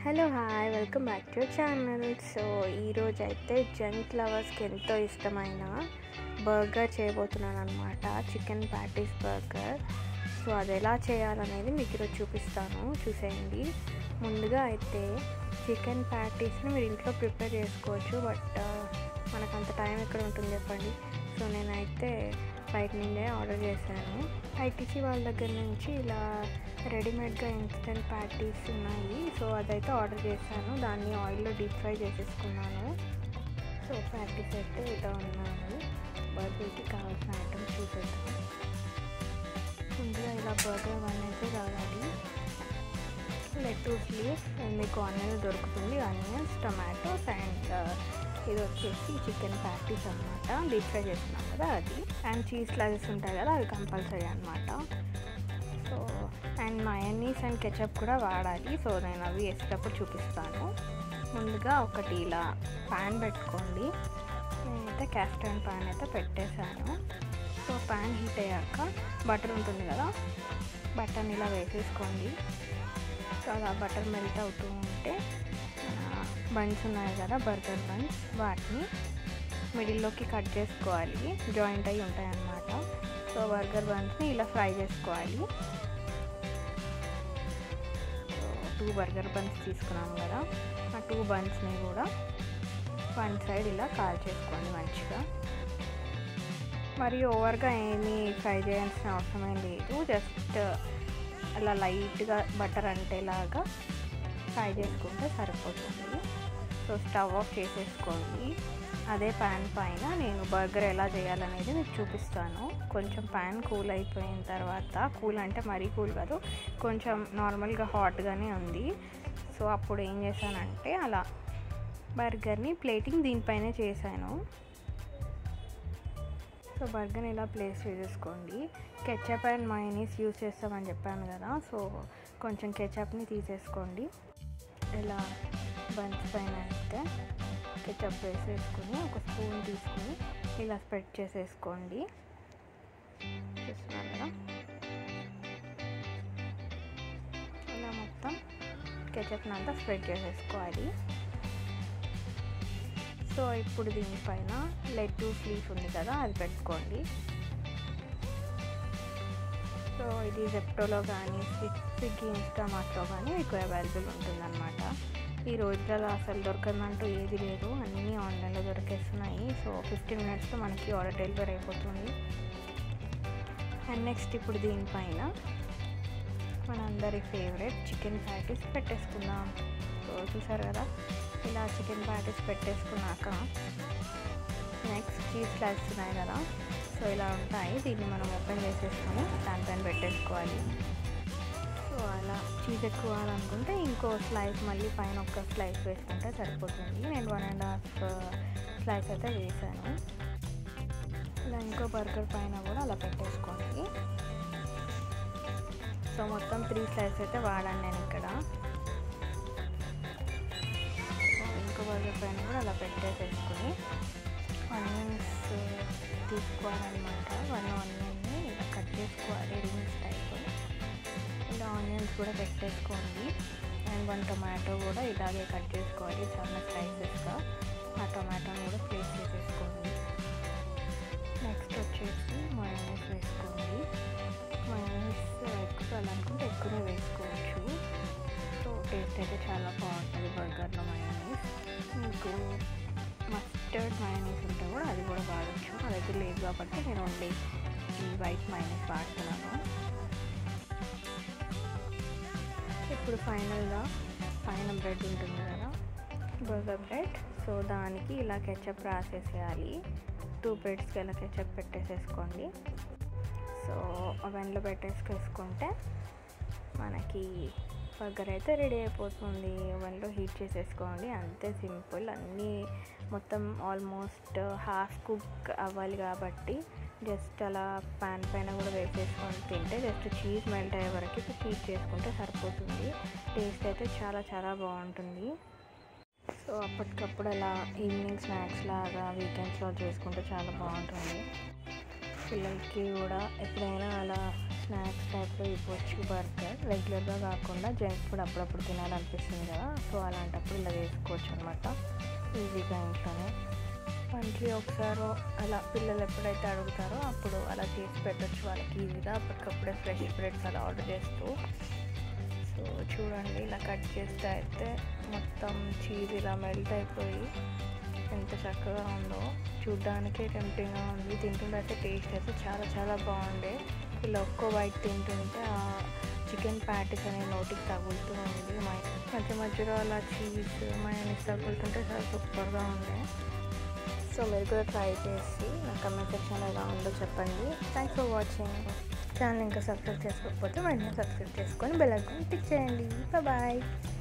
hello hi welcome back to channel so ఈరోజు అయితే junk లవర్స్కి ఎంతో ఇష్టమైన బర్గర్ చేయబోతున్నాను అనమాట చికెన్ ప్యాటీస్ బర్గర్ సో అది ఎలా చేయాలనేది మీకు ఈరోజు చూపిస్తాను చూసేయండి ముందుగా అయితే చికెన్ ప్యాటీస్ని మీరు ఇంట్లో ప్రిపేర్ చేసుకోవచ్చు బట్ మనకు అంత టైం ఎక్కడ ఉంటుంది చెప్పండి సో నేనైతే బయట నుండే ఆర్డర్ చేశాను ఐటీసీ వాళ్ళ దగ్గర నుంచి ఇలా రెడీమేడ్గా ఇన్స్టెంట్ ప్యాటీస్ ఉన్నాయి సో అదైతే ఆర్డర్ చేశాను దాన్ని ఆయిల్లో డీప్ ఫ్రై చేసేసుకున్నాను సో ప్యాటీస్ అయితే ఇలా ఉన్నాయి బర్గర్కి కావాల్సిన ఐటమ్స్ చూసేద్దాం ముందుగా ఇలా బర్గర్ వన్ అయితే కావాలి లెట్టూస్ లీవ్స్ మీకు ఆనియన్ దొరుకుతుంది ఆనియన్స్ టొమాటోస్ అండ్ ఇది వచ్చేసి చికెన్ ప్యాటీస్ అనమాట డీప్ ఫ్రై చేస్తున్నాం కదా అది అండ్ చీజ్ స్లైసెస్ ఉంటాయి కదా అవి కంపల్సరీ అనమాట so and mayonnaise and ketchup కూడా వాడాలి సో నేను అవి వేసేటప్పుడు చూపిస్తాను ముందుగా ఒకటి ఇలా ప్యాన్ పెట్టుకోండి నేనైతే క్యాస్టర్డ్ ప్యాన్ అయితే పెట్టేశాను సో ప్యాన్ హీట్ అయ్యాక బటర్ ఉంటుంది కదా బటర్ని ఇలా వేసేసుకోండి సో అలా బటర్ మెల్ట్ అవుతూ ఉంటే బన్స్ ఉన్నాయి కదా బర్గర్ బన్స్ వాటిని మిడిల్లోకి కట్ చేసుకోవాలి జాయింట్ అయి ఉంటాయి అన్నమాట సో బర్గర్ బన్స్ని ఇలా ఫ్రై చేసుకోవాలి సో టూ బర్గర్ బన్స్ తీసుకున్నాం కదా ఆ టూ బన్స్ని కూడా వన్ సైడ్ ఇలా కాల్ చేసుకోండి మంచిగా మరి ఓవర్గా ఏమీ ఫ్రై చేయాల్సిన అవసరం లేదు జస్ట్ అలా లైట్గా బటర్ అంటేలాగా ఫ్రై చేసుకుంటే సరిపోతుంది సో స్టవ్ ఆఫ్ చేసేసుకోండి అదే ప్యాన్ పైన నేను బర్గర్ ఎలా చేయాలనేది మీకు చూపిస్తాను కొంచెం ప్యాన్ కూల్ అయిపోయిన తర్వాత కూల్ అంటే మరీ కూల్ కాదు కొంచెం నార్మల్గా హాట్గానే ఉంది సో అప్పుడు ఏం చేశానంటే అలా బర్గర్ని ప్లేటింగ్ దీనిపైనే చేశాను సో బర్గర్ని ఇలా ప్లేస్ చేసేసుకోండి కెచప్ అండ్ మైనీస్ యూస్ చేస్తామని చెప్పాను కదా సో కొంచెం కెచప్ని తీసేసుకోండి ఇలా బన్స్ పైన అయితే కెచప్ వేసేసుకుని ఒక స్పూన్ తీసుకుని ఇలా స్ప్రెడ్ చేసేసుకోండి చూస్తున్నారు కదా ఇలా మొత్తం కెచప్ని అంతా స్ప్రెడ్ చేసేసుకోవాలి సో ఇప్పుడు దీనిపైన లెట్టూస్ లీఫ్ ఉంది కదా అది పెట్టుకోండి సో ఇది జెప్టోలో కానీ స్విగ్గీ ఇన్స్టామార్ట్లో కానీ మీకు అవైలబుల్ ఉంటుందన్నమాట ఈ రోజులలో అసలు దొరకదంటూ ఏది లేదు అన్నీ ఆన్లైన్లో దొరికేస్తున్నాయి సో ఫిఫ్టీన్ మినిట్స్లో మనకి ఆర్డర్ డెలివరీ అయిపోతుంది అండ్ నెక్స్ట్ ఇప్పుడు దీనిపైన మనందరి ఫేవరెట్ చికెన్ ప్యాటీస్ పెట్టేసుకుందాం సో చూసారు కదా ఇలా చికెన్ ప్యాటీస్ పెట్టేసుకున్నాక నెక్స్ట్ చీజ్ స్లైస్ ఉన్నాయి కదా సో ఇలా ఉంటాయి దీన్ని మనం ఓపెన్ చేసేసుకొని దానిపైన పెట్టేసుకోవాలి సో అలా చీజ్ ఎక్కువ అనుకుంటే ఇంకో స్లైస్ మళ్ళీ పైన ఒక స్లైస్ వేసుకుంటే సరిపోతుంది నేను వన్ అండ్ హాఫ్ స్లైస్ అయితే వేసాను ఇలా ఇంకో బర్గర్ పైన కూడా అలా పెట్టేసుకోండి సో మొత్తం త్రీ స్లైస్ అయితే వాడాను నేను ఇక్కడ ఇంకో బర్గర్ పైన కూడా అలా పెట్టేసేసుకొని ఆనియన్స్ తీసుకోవాలన్నమాట వన్ ఆనియన్ని ఇలా కట్ చేసుకోవాలి రింగ్స్ టైప్ ఇలా ఆనియన్స్ కూడా పెట్టేసుకోండి అండ్ వన్ టొమాటో కూడా ఇలాగే కట్ చేసుకోవాలి సన్న స్లైసెస్గా ఆ టొమాటోని కూడా ప్లేస్ చేసేసుకోండి నెక్స్ట్ వచ్చేసి మయోనీస్ వేసుకోండి మయోనీస్ ఎక్కువ అనుకుంటే ఎక్కువనే వేసుకోవచ్చు సో టేస్ట్ అయితే చాలా బాగుంటుంది బర్గర్లో మయోనీస్ మీకు మస్టర్డ్ మైనీస్ ఉంటే కూడా అది కూడా వాడచ్చు నా దగ్గర లేదు కాబట్టి నేను ఓన్లీ ఈ వైట్ మైనీస్ వాడుతున్నాను ఇప్పుడు ఫైనల్గా పైన బ్రెడ్ ఉంటుంది కదా బర్గర్ బ్రెడ్ సో దానికి ఇలా కెచప్ రాసేసేయాలి టూ బ్రెడ్స్కి ఇలా కెచప్ పెట్టేసేసుకోండి సో అవెన్లో పెట్టేసుకేసుకుంటే మనకి బర్గర్ అయితే రెడీ అయిపోతుంది ఓవెన్లో హీట్ చేసేసుకోండి అంతే సింపుల్ అన్నీ మొత్తం ఆల్మోస్ట్ హాఫ్ కుక్ అవ్వాలి కాబట్టి జస్ట్ అలా ప్యాన్ పైన కూడా వేసేసుకొని తింటే జస్ట్ చీజ్ మెల్ట్ అయ్యే వరకు హీట్ చేసుకుంటే సరిపోతుంది టేస్ట్ అయితే చాలా చాలా బాగుంటుంది సో అప్పటికప్పుడు అలా ఈవినింగ్ స్నాక్స్ లాగా వీకెండ్స్లో చేసుకుంటే చాలా బాగుంటుంది పిల్లలకి కూడా ఎప్పుడైనా అలా స్నాక్స్ టైప్లో ఇవ్వచ్చు బర్గర్ రెగ్యులర్గా కాకుండా జంక్ ఫుడ్ అప్పుడప్పుడు తినాలనిపిస్తుంది కదా సో అలాంటప్పుడు ఇలా చేసుకోవచ్చు అనమాట ఈజీగా ఇంట్లోనే మంత్లీ ఒకసారి అలా పిల్లలు ఎప్పుడైతే అడుగుతారో అప్పుడు అలా చేసి పెట్టచ్చు వాళ్ళకి ఈజీగా అప్పటికప్పుడే ఫ్రెష్ బ్రెడ్స్ అలా ఆర్డర్ చేస్తూ సో చూడండి ఇలా కట్ చేస్తే అయితే మొత్తం చీజ్ ఇలా మెల్ట్ అయిపోయి ఎంత చక్కగా ఉందో చూడ్డానికే టెంప్టింగ్గా ఉంది తింటుంటే అయితే టేస్ట్ అయితే చాలా చాలా బాగుండే ఇలా ఒక్కో వైట్ తింటుంటే ఆ చికెన్ ప్యాటీస్ అనే నోటికి తగులుతూ ఉంది మధ్య మధ్యలో అలా చీజ్ మైనస్ తగులుతుంటే చాలా సూపర్గా ఉండే సో మీరు కూడా ట్రై చేసి నా కమెంట్ సెక్షన్ ఎలా ఉందో చెప్పండి థ్యాంక్స్ ఫర్ వాచింగ్ ఛానల్ ఇంకా సబ్స్క్రైబ్ చేసుకోకపోతే వెంటనే సబ్స్క్రైబ్ చేసుకొని బెల్ ఐకాన్ క్లిక్ చేయండి బాయ్